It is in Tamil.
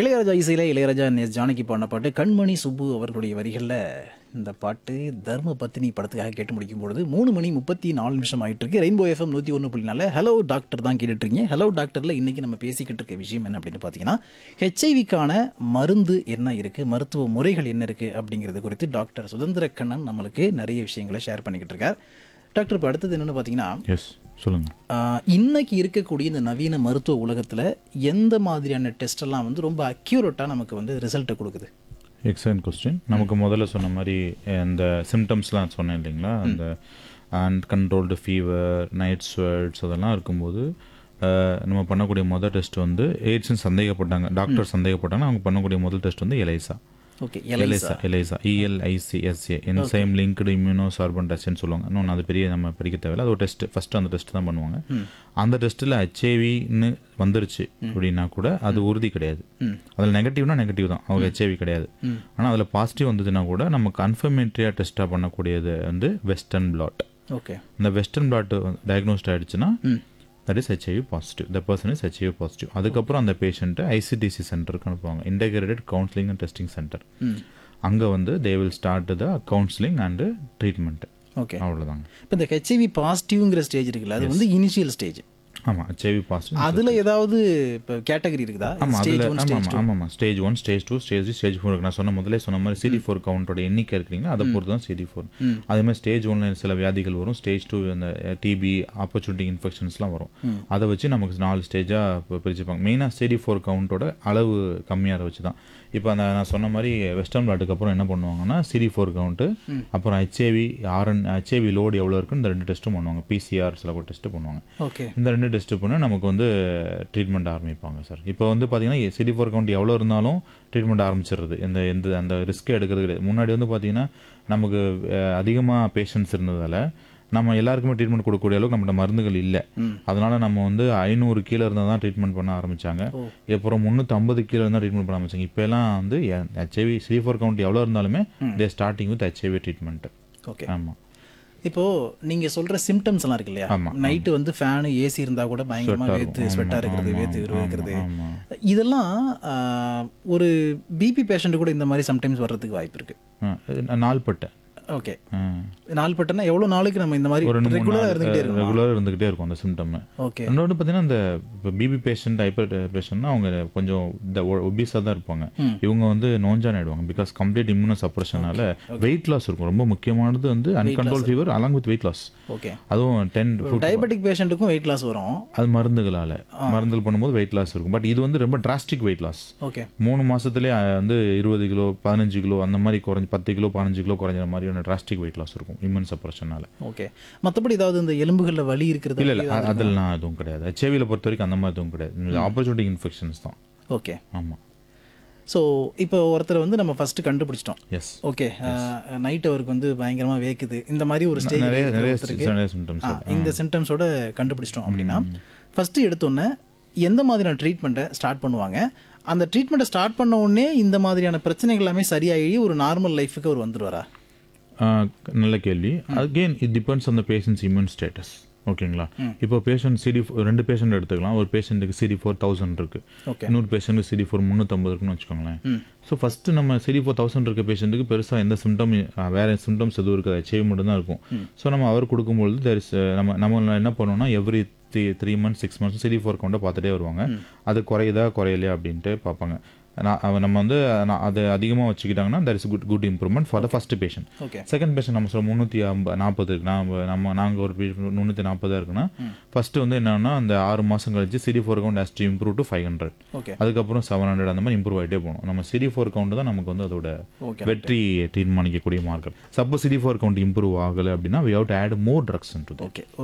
இளையராஜா இசையில் இளையராஜா எஸ் ஜானகி பாடின பாட்டு கண்மணி சுப்பு அவர்களுடைய வரிகளில் இந்த பாட்டு தர்ம பத்தினி படத்துக்காக கேட்டு முடிக்கும் பொழுது மூணு மணி முப்பத்தி நாலு நிமிஷம் ஆயிட்டு இருக்கு ரெயின்போ எஃப்எம் நூற்றி ஒன்று புள்ளி நாலு ஹலோ டாக்டர் தான் கேட்டுட்டு இருக்கீங்க ஹலோ டாக்டரில் இன்னைக்கு நம்ம பேசிக்கிட்டு இருக்க விஷயம் என்ன அப்படின்னு பார்த்தீங்கன்னா ஹெச்ஐவிக்கான மருந்து என்ன இருக்குது மருத்துவ முறைகள் என்ன இருக்குது அப்படிங்கிறது குறித்து டாக்டர் சுதந்திர கண்ணன் நம்மளுக்கு நிறைய விஷயங்களை ஷேர் பண்ணிக்கிட்டு இருக்கார் டாக்டர் இப்போ அடுத்தது என்னென்னு பார்த்தீங்கன்னா எஸ் சொல்லுங்கள் ஆஹ் இன்னைக்கு இருக்கக்கூடிய இந்த நவீன மருத்துவ உலகத்தில் எந்த மாதிரியான டெஸ்ட் எல்லாம் வந்து ரொம்ப அக்யூரேட்டாக நமக்கு வந்து ரிசல்ட்டை கொடுக்குது எக்ஸலண்ட் கொஸ்டின் நமக்கு முதல்ல சொன்ன மாதிரி இந்த சிம்டம்ஸ்லாம் சொன்னேன் இல்லைங்களா அந்த and controlled fever night sweats அதெல்லாம் இருக்கும்போது அஹ், நம்ம பண்ணக்கூடிய முதல் டெஸ்ட் வந்து எய்ட்ஸ்னு சந்தேகப்பட்டாங்க டாக்டர் சந்தேகப்பட்டாங்கன்னா அவங்க பண்ணக்கூடிய முதல் டெஸ்ட் வந்து ELISA okay ELISA ELISA E L I C S A enzyme linked immuno sorbent டெஸ்ட்னு சொல்லுவாங்க இன்னொன்று அது பெரிய நம்ம படிக்க தேவையில்ல அது ஒரு டெஸ்ட் ஃபர்ஸ்ட் அந்த டெஸ்ட் தான் பண்ணுவாங்க அந்த டெஸ்ட்டில் ஹெச்ஐவின்னு வந்துருச்சு அப்படின்னா கூட அது உறுதி கிடையாது அதில் நெகட்டிவ்னா நெகட்டிவ் தான் அவங்க ஹெச்ஐவி கிடையாது ஆனால் அதில் பாசிட்டிவ் வந்ததுன்னா கூட நம்ம கன்ஃபர்மேட்ரியாக டெஸ்ட்டாக பண்ணக்கூடியது வந்து வெஸ்டர்ன் பிளாட் ஓகே இந்த வெஸ்டர்ன் பிளாட் டயக்னோஸ்ட் ஆயிடுச்சுன்னா that is HIV positive the person is HIV positive அதுக்கப்புறம் அந்த பேஷண்ட்டை ஐசிடிசி சென்டருக்கு அனுப்புவாங்க integrated counselling and testing centre அங்கே வந்து they will start the counselling and treatment okay அவ்வளோதாங்க இப்போ இந்த ஹெச்ஐவி பாசிட்டிவ்ங்கிற ஸ்டேஜ் இருக்குல்ல அது வந்து இனிஷியல் ஸ்டேஜ் ஆமாம் ஹெச்ஐவி பாசிட்டிவ் அதில் ஏதாவது இப்போ கேட்டகரி இருக்குதா ஆமாம் ஸ்டேஜ் அதில் ஒன் ஆமாம் ஸ்டேஜ் ஆமாம் ஆமாம் stage one stage two stage three stage four நான் சொன்ன முதல்ல சொன்ன மாதிரி சிடி ஃபோர் கவுண்டோட எண்ணிக்கை இருக்கிறீங்களா அதை பொறுத்து தான் சிடி ஃபோர் அதே மாதிரி ஸ்டேஜ் ஒன்ல சில வியாதிகள் வரும் ஸ்டேஜ் டூ அந்த டிபி ஆப்பர்ச்சுனிட்டி இன்ஃபெக்ஷன்ஸ்லாம் வரும் அதை வச்சு நமக்கு நாலு ஸ்டேஜாக பிரிச்சுப்பாங்க மெயினாக ஸ்டேடி ஃபோர் கவுண்டோட அளவு கம்மியாக வச்சு தான் இப்போ அந்த நான் சொன்ன மாதிரி வெஸ்டர்ன் பிளாட்டுக்கு அப்புறம் என்ன பண்ணுவாங்கன்னா சிடி ஃபோர் கவுண்ட்டு அப்புறம் ஹெச்ஏவி ஆர்என் ஹெச்ஏவி லோடு எவ்வளோ இருக்குன்னு இந்த ரெண்டு டெஸ்ட்டும் பண்ணுவாங்க பிசிஆர் சில டெஸ்ட்டு பண்ணுவாங்க ஓகே இந்த ரெண்டு டெஸ்ட் பண்ண நமக்கு வந்து ட்ரீட்மெண்ட் ஆரம்பிப்பாங்க சார் இப்போ வந்து பார்த்தீங்கன்னா சிடி ஃபோர் கவுண்ட் எவ்வளோ இருந்தாலும் ட்ரீட்மெண்ட் ஆரம்பிச்சிடுறது இந்த எந்த அந்த ரிஸ்க் எடுக்கிறது கிடையாது முன்னாடி வந்து பார்த்தீங்கன்னா நமக்கு அதிகமாக பேஷண்ட்ஸ் இருந்ததால் நம்ம எல்லாருக்குமே ட்ரீட்மெண்ட் கொடுக்கக்கூடிய அளவுக்கு நம்மகிட்ட மருந்துகள் இல்லை அதனால நம்ம வந்து ஐநூறு கீழே இருந்தால் தான் ட்ரீட்மெண்ட் பண்ண ஆரம்பிச்சாங்க அப்புறம் முந்நூற்றம்பது கீழே இருந்தால் ட்ரீட்மெண்ட் பண்ண ஆரம்பிச்சாங்க இப்போ எல்லாம் வந்து ஹெச்ஐவி சிடி ஃபோர் கவுண்ட் எவ்வளோ இருந்தாலுமே they starting with HIV treatment okay ஆமாம் இப்போ நீங்க சொல்ற சிம்டம்ஸ் எல்லாம் இருக்கு இல்லையா ஆமா, நைட்டு வந்து ஃபேனு ஏசி இருந்தா கூட பயங்கரமா வேத்து ஸ்வெட்டா இருக்கிறது வேத்து இருக்கிறது ஆமாம் இதெல்லாம் ஆஹ், ஒரு பிபி பேஷண்ட் கூட இந்த மாதிரி சம்டைம்ஸ் வர்றதுக்கு வாய்ப்பு இருக்கு நாள்பட்டை ஓகே ஆ. நாள் பட்டனா எவ்வளவு நாளைக்கு நம்ம இந்த மாதிரி ஒரு ரெண்டு மூணு ரெகுலரா நாள் இருந்துகிட்டே இருக்கணும் ரெகுலராக இருந்துகிட்டே இருக்கும் அந்த சிம்டம் ஓகே இன்னொன்று பார்த்தீங்கன்னா இந்த இப்போ பிபி பேஷண்ட் ஹைப்பர் பேஷண்ட்னா அவங்க கொஞ்சம் இந்த ஒபிஸாக தான் இருப்பாங்க இவங்க வந்து நோஞ்சான் ஆயிடுவாங்க பிகாஸ் கம்ப்ளீட் இம்யூனோ சப்ரஷனால வெயிட் லாஸ் இருக்கும் ரொம்ப முக்கியமானது வந்து uncontrol fever along with weight loss okay அதுவும் டென் டயபெட்டிக் பேஷண்ட்டுக்கும் வெயிட் லாஸ் வரும் அது மருந்துகளால் மருந்துகள் பண்ணும்போது வெயிட் லாஸ் இருக்கும் பட் இது வந்து ரொம்ப டிராஸ்டிக் வெயிட் லாஸ் ஓகே மூணு மாசத்துலயே அஹ், வந்து இருபது கிலோ பதினஞ்சு கிலோ அந்த மாதிரி குறைஞ்சி பத்து கிலோ பதினஞ்சு கிலோ குறைஞ்ச மாதிரியான டிராஸ்டிக் வெயிட் லாஸ் இருக்கும் இம்யூன் சப்ரஷனால ஓகே மற்றபடி ஏதாவது இந்த எலும்புகளில் வலி இருக்கிறது இல்ல இல்ல அ- அதெல்லாம் எதுவும் கிடையாது ஹெச்ஐவியில் பொறுத்த வரைக்கும் அந்த மாதிரி எதுவும் கிடையாது ஆப்பர்ச்சுனிட்டி இன்ஃபெக்ஷன்ஸ் தான் ஓகே ஆமா ஸோ இப்போ ஒருத்தர் வந்து நம்ம ஃபர்ஸ்ட் கண்டுபிடிச்சிட்டோம் எஸ் ஓகே நைட் அவருக்கு வந்து பயங்கரமா வேக்குது இந்த மாதிரி ஒரு ஸ்டேஜ் நிறைய நிறைய நிறைய சிம்டம்ஸ் இந்த சிம்டம்ஸோட கண்டுபிடிச்சிட்டோம் அப்படின்னா ஃபர்ஸ்ட் எடுத்தோன்னே எந்த மாதிரியான ட்ரீட்மெண்ட்டை ஸ்டார்ட் பண்ணுவாங்க அந்த ட்ரீட்மெண்ட்டை ஸ்டார்ட் பண்ண உடனே இந்த மாதிரியான பிரச்சனைகள் எல்லாமே சரியாகி ஒரு நார்மல் லைஃபுக்கு அவர் வந்துருவாரா நல்ல கேள்வி again it depends on the patients immune status ஓகேங்களா இப்போ பேஷண்ட் சிடி ரெண்டு பேஷண்ட் எடுத்துக்கலாம் ஒரு பேஷண்ட்டுக்கு சிடி ஃபோர் தௌசண்ட் இருக்கு Okay. இன்னொரு பேஷண்ட்டுக்கு சிடி ஃபோர் முந்நூற்றம்பது இருக்குன்னு வச்சுக்கோங்களேன் ஸோ ஃபஸ்ட்டு நம்ம சிடி ஃபோர் தௌசண்ட் இருக்க பேஷண்ட்டுக்கு பெருசாக எந்த சிம்டம் வேற சிம்டம்ஸ் எதுவும் இருக்காது ஹெச்ஐவி மட்டும் தான் இருக்கும் ஸோ நம்ம அவர் கொடுக்கும்பொழுது there is, uh, நம்ம நம்ம என்ன பண்ணோம்னா every three three months six months CD four கவுண்டை பார்த்துட்டே வருவாங்க அது குறையுதா குறையலையா அப்படின்ட்டு பார்ப்பாங்க நான் அவ- நம்ம வந்து நான் அது அதிகமாக வச்சுக்கிட்டாங்கன்னா there is good good improvement for the first patient okay second patient நம்ம சொல்ல முந்நூற்றி ஐம்ப நாற்பது இருக்கு நம்ம நம்ம நாங்கள் ஒரு முந்நூற்றி நாற்பதாக இருக்குன்னா ஃபர்ஸ்ட் வந்து என்னன்னா அந்த ஆறு மாதம் கழிச்சு CD four count has to improve to five hundred okay அதுக்கப்புறம் செவன் ஹண்ட்ரட் அந்த மாதிரி இம்ப்ரூவ் ஆகிட்டே போகணும் நம்ம சிடி ஃபோர் கவுண்ட் தான் நமக்கு வந்து அதோட ஓகே வெற்றி தீர்மானிக்கக்கூடிய market suppose CD four count improve ஆகலை அப்படின்னா we have to add more drugs to okay